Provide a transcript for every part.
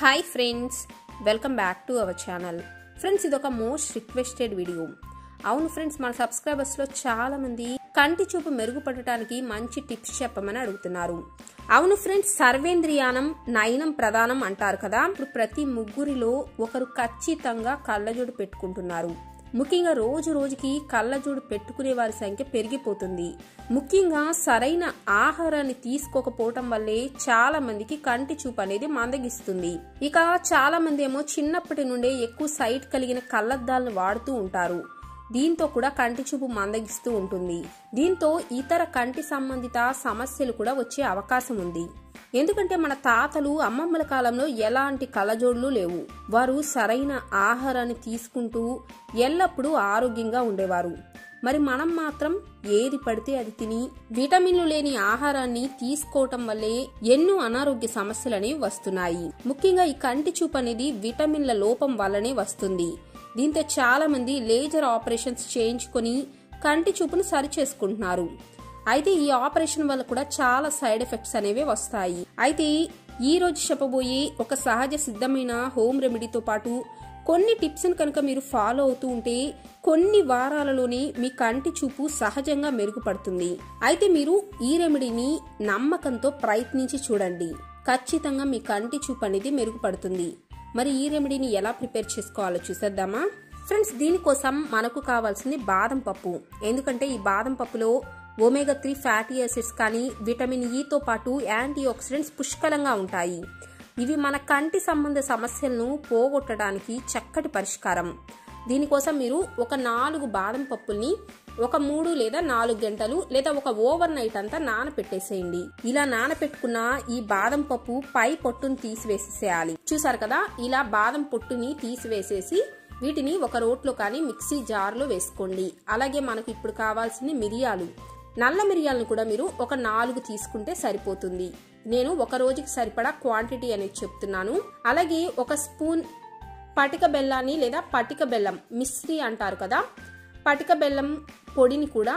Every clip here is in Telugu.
hi friends welcome back to our channel friends ఇది ఒక మోస్ట్ రిక్వెస్టెడ్ వీడియో అవును ఫ్రెండ్స్ మన సబ్స్క్రైబర్స్లో చాలా మంది కంటి చూపు మెరుగుపడటానికి మంచి టిప్స్ చెప్పమని అడుగుతున్నారు అవును ఫ్రెండ్స్ సర్వేంద్రియానం నయనం ప్రధానం అంటారు కదా ఇప్పుడు ప్రతి ముగ్గురిలో ఒకరు ఖచ్చితంగా కళ్ళజోడు పెట్టుకుంటున్నారు ముఖ్యంగా రోజు రోజుకి కళ్ళజోడు పెట్టుకునే వారి సంఖ్య పెరిగిపోతుంది ముఖ్యంగా సరైన ఆహారాన్ని తీసుకోకపోవటం వల్లే చాలా మందికి కంటి చూపు అనేది మందగిస్తుంది ఇక చాలా మంది ఏమో చిన్నప్పటి నుండే ఎక్కువ సైట్ కలిగిన కళ్ళద్దాలను వాడుతూ ఉంటారు దీంతో కూడా కంటి చూపు మందగిస్తూ ఉంటుంది దీంతో ఇతర కంటి సంబంధిత సమస్యలు కూడా వచ్చే అవకాశం ఉంది ఎందుకంటే మన తాతలు అమ్మమ్మల కాలంలో ఎలాంటి కళ్ళజోడులు లేవు వారు సరైన ఆహారాన్ని తీసుకుంటూ ఎల్లప్పుడూ ఆరోగ్యంగా ఉండేవారు మరి మనం మాత్రం ఏది పడితే అది తిని విటమిన్లు లేని ఆహారాన్ని తీసుకోవటం వల్లే ఎన్నో అనారోగ్య సమస్యలు అనేవి వస్తున్నాయి ముఖ్యంగా ఈ కంటి చూపు అనేది విటమిన్ల లోపం వల్లనే వస్తుంది దీంతో చాలా మంది లేజర్ ఆపరేషన్స్ చేయించుకొని కంటి చూపును సరి చేసుకుంటున్నారు అయితే ఈ ఆపరేషన్ వల్ల కూడా చాలా సైడ్ ఎఫెక్ట్స్ అనేవి వస్తాయి అయితే ఈ రోజు చెప్పబోయే ఒక సహజ సిద్ధమైన హోమ్ రెమెడీతో పాటు కొన్ని టిప్స్ కనుక మీరు ఫాలో అవుతూ ఉంటే కొన్ని వారాలలోనే మీ కంటి చూపు సహజంగా మెరుగుపడుతుంది అయితే మీరు ఈ రెమెడీని నమ్మకంతో ప్రయత్నించి చూడండి ఖచ్చితంగా మీ కంటి చూపు అనేది మెరుగుపడుతుంది మరి ఈ రెమెడీని ఎలా ప్రిపేర్ చేసుకోవాలో చూసేద్దామా ఫ్రెండ్స్ దీనికోసం మనకు కావాల్సింది బాదం పప్పు ఎందుకంటే ఈ బాదం పప్పులో ఒమేగా త్రీ ఫ్యాటీ యాసిడ్స్ కానీ విటమిన్ ఈతో పాటు యాంటీ ఆక్సిడెంట్స్ పుష్కలంగా ఉంటాయి ఇవి మన కంటి సంబంధ సమస్యలను పోగొట్టడానికి చక్కటి పరిష్కారం దీనికోసం మీరు ఒక నాలుగు బాదం పప్పుల్ని ఒక మూడు లేదా నాలుగు గంటలు లేదా ఒక ఓవర్ నైట్ అంతా నానపెట్టేసేయండి ఇలా నానపెట్టుకున్న ఈ బాదం పప్పు పై పొట్టును తీసివేసేసేయాలి చూసారు కదా ఇలా బాదం పొట్టుని తీసివేసేసి వీటిని ఒక రోట్లో కానీ మిక్సీ జార్లో వేసుకోండి అలాగే మనకు ఇప్పుడు కావాల్సింది మిరియాలు నల్ల మిరియాలను కూడా మీరు ఒక నాలుగు తీసుకుంటే సరిపోతుంది నేను ఒక రోజుకి సరిపడా క్వాంటిటీ అనేది చెప్తున్నాను అలాగే ఒక స్పూన్ పటిక బెల్లాన్ని లేదా పటిక బెల్లం మిశ్రీ అంటారు కదా పటిక బెల్లం పొడిని కూడా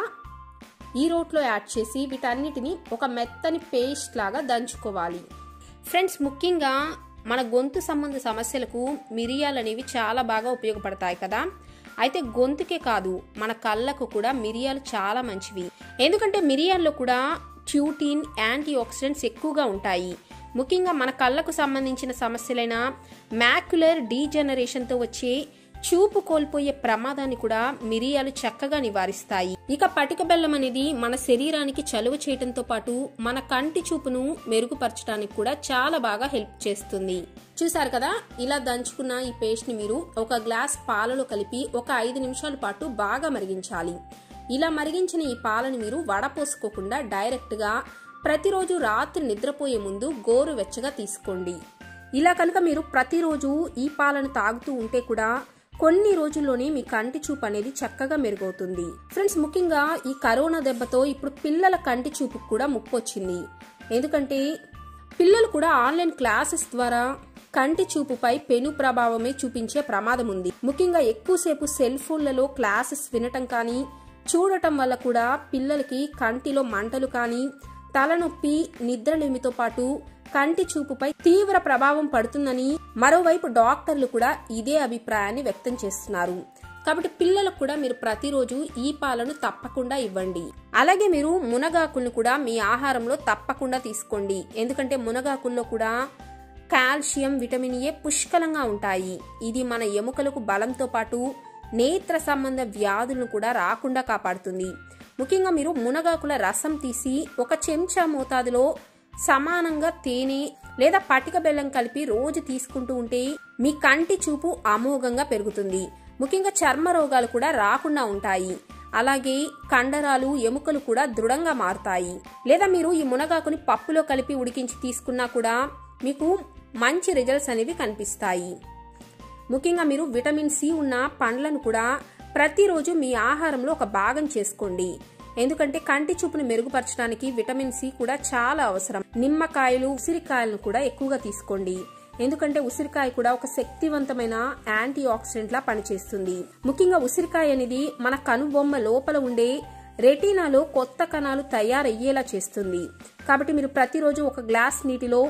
ఈ రోట్లో యాడ్ చేసి వీటన్నిటిని ఒక మెత్తని పేస్ట్ లాగా దంచుకోవాలి ఫ్రెండ్స్ ముఖ్యంగా మన గొంతు సంబంధ సమస్యలకు మిరియాలు అనేవి చాలా బాగా ఉపయోగపడతాయి కదా అయితే గొంతుకే కాదు మన కళ్ళకు కూడా మిరియాలు చాలా మంచివి ఎందుకంటే మిరియాల్లో కూడా ట్యూటిన్ యాంటీ ఆక్సిడెంట్స్ ఎక్కువగా ఉంటాయి ముఖ్యంగా మన కళ్ళకు సంబంధించిన సమస్యలైన మ్యాక్యులర్ డీజనరేషన్తో వచ్చే చూపు కోల్పోయే ప్రమాదాన్ని కూడా మిరియాలు చక్కగా నివారిస్తాయి ఇక పటిక బెల్లం అనేది మన శరీరానికి చలువ చేయడంతో పాటు మన కంటి చూపును మెరుగుపరచడానికి కూడా చాలా బాగా హెల్ప్ చేస్తుంది చూసారు కదా ఇలా దంచుకున్న ఈ పేస్ట్ ని మీరు ఒక గ్లాస్ పాలలో కలిపి ఒక ఐదు నిమిషాల పాటు బాగా మరిగించాలి ఇలా మరిగించిన ఈ పాలను మీరు వడపోసుకోకుండా డైరెక్ట్ గా ప్రతిరోజు రాత్రి నిద్రపోయే ముందు గోరు వెచ్చగా తీసుకోండి ఇలా కనుక మీరు ప్రతిరోజు ఈ పాలను తాగుతూ ఉంటే కూడా కొన్ని రోజుల్లోనే మీ కంటి చూపు అనేది చక్కగా మెరుగవుతుంది ఫ్రెండ్స్ ముఖ్యంగా ఈ కరోనా దెబ్బతో ఇప్పుడు పిల్లల కంటి చూపుకు కూడా ముప్పు వచ్చింది ఎందుకంటే పిల్లలు కూడా ఆన్లైన్ క్లాసెస్ ద్వారా కంటి చూపుపై పెను ప్రభావమే చూపించే ప్రమాదం ఉంది ముఖ్యంగా ఎక్కువసేపు సెల్ ఫోన్లలో క్లాసెస్ వినటం కానీ చూడటం వల్ల కూడా పిల్లలకి కంటిలో మంటలు కానీ తలనొప్పి నిద్రలేమితో పాటు కంటి చూపుపై తీవ్ర ప్రభావం పడుతుందని మరోవైపు డాక్టర్లు కూడా ఇదే అభిప్రాయాన్ని వ్యక్తం చేస్తున్నారు కాబట్టి పిల్లలకు కూడా మీరు ప్రతిరోజు ఈ పాలను తప్పకుండా ఇవ్వండి అలాగే మీరు మునగాకులను కూడా మీ ఆహారంలో తప్పకుండా తీసుకోండి ఎందుకంటే మునగాకుల్లో కూడా కాల్షియం విటమిన్ ఏ పుష్కలంగా ఉంటాయి ఇది మన ఎముకలకు బలంతో పాటు నేత్ర సంబంధ వ్యాధులను కూడా రాకుండా కాపాడుతుంది ముఖ్యంగా మీరు మునగాకుల రసం తీసి ఒక చెంచా మోతాదులో సమానంగా తేనె లేదా పటిక బెల్లం కలిపి రోజు తీసుకుంటూ ఉంటే మీ కంటి చూపు అమోఘంగా పెరుగుతుంది ముఖ్యంగా చర్మ రోగాలు కూడా రాకుండా ఉంటాయి అలాగే కండరాలు ఎముకలు కూడా దృఢంగా మారుతాయి లేదా మీరు ఈ మునగాకుని పప్పులో కలిపి ఉడికించి తీసుకున్నా కూడా మీకు మంచి రిజల్ట్స్ అనేవి కనిపిస్తాయి ముఖ్యంగా మీరు విటమిన్ సి ఉన్న పండ్లను కూడా ప్రతిరోజు మీ ఆహారంలో ఒక భాగం చేసుకోండి ఎందుకంటే కంటి చూపును మెరుగుపరచడానికి విటమిన్ సి కూడా చాలా అవసరం నిమ్మకాయలు ఉసిరికాయలను కూడా ఎక్కువగా తీసుకోండి ఎందుకంటే ఉసిరికాయ కూడా ఒక శక్తివంతమైన యాంటీ ఆక్సిడెంట్ లా పనిచేస్తుంది ముఖ్యంగా ఉసిరికాయ అనేది మన కనుబొమ్మ లోపల ఉండే రెటీనాలో కొత్త కణాలు తయారయ్యేలా చేస్తుంది కాబట్టి మీరు ప్రతిరోజు ఒక గ్లాస్ నీటిలో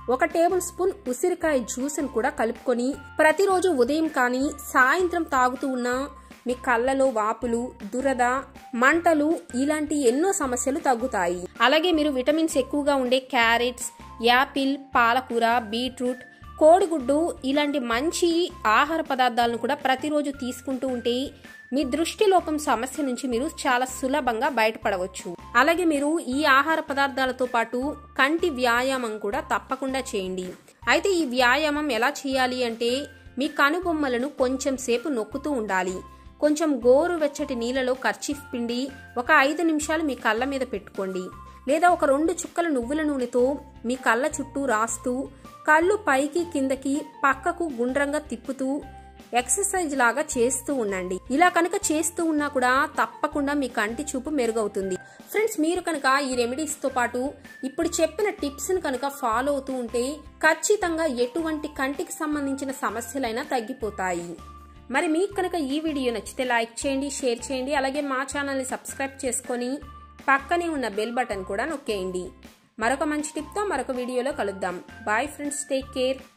ఒక టేబుల్ స్పూన్ ఉసిరికాయ జ్యూస్ని కూడా కలుపుకొని ప్రతిరోజు ఉదయం కానీ సాయంత్రం తాగుతూ ఉన్న మీ కళ్ళలో వాపులు దురద మంటలు ఇలాంటి ఎన్నో సమస్యలు తగ్గుతాయి అలాగే మీరు విటమిన్స్ ఎక్కువగా ఉండే క్యారెట్స్ యాపిల్ పాలకూర బీట్రూట్ కోడిగుడ్డు ఇలాంటి మంచి ఆహార పదార్థాలను కూడా ప్రతిరోజు తీసుకుంటూ ఉంటే మీ దృష్టి లోపం సమస్య నుంచి మీరు చాలా సులభంగా బయటపడవచ్చు అలాగే మీరు ఈ ఆహార పదార్థాలతో పాటు కంటి వ్యాయామం కూడా తప్పకుండా చేయండి అయితే ఈ వ్యాయామం ఎలా చేయాలి అంటే మీ కనుబొమ్మలను కొంచెం సేపు నొక్కుతూ ఉండాలి కొంచెం గోరువెచ్చటి నీళ్ళలో కర్చీఫ్ పిండి ఒక ఐదు నిమిషాలు మీ కళ్ళ మీద పెట్టుకోండి లేదా ఒక రెండు చుక్కల నువ్వుల నూనెతో మీ కళ్ళ చుట్టూ రాస్తూ కళ్ళు పైకి కిందకి పక్కకు గుండ్రంగా తిప్పుతూ ఎక్సర్సైజ్ లాగా చేస్తూ ఉండండి ఇలా కనుక చేస్తూ ఉన్నా కూడా తప్పకుండా మీ కంటి చూపు మెరుగవుతుంది ఫ్రెండ్స్ మీరు కనుక ఈ రెమెడీస్ తో పాటు ఇప్పుడు చెప్పిన టిప్స్ ని కనుక ఫాలో అవుతూ ఉంటే ఖచ్చితంగా ఎటువంటి కంటికి సంబంధించిన సమస్యలైనా తగ్గిపోతాయి మరి మీకు కనుక ఈ వీడియో నచ్చితే లైక్ చేయండి షేర్ చేయండి అలాగే మా ఛానల్ని సబ్స్క్రైబ్ చేసుకొని పక్కనే ఉన్న బెల్ బటన్ కూడా నొక్కేయండి మరొక మంచి టిప్తో మరొక వీడియోలో కలుద్దాం బాయ్ ఫ్రెండ్స్ టేక్ కేర్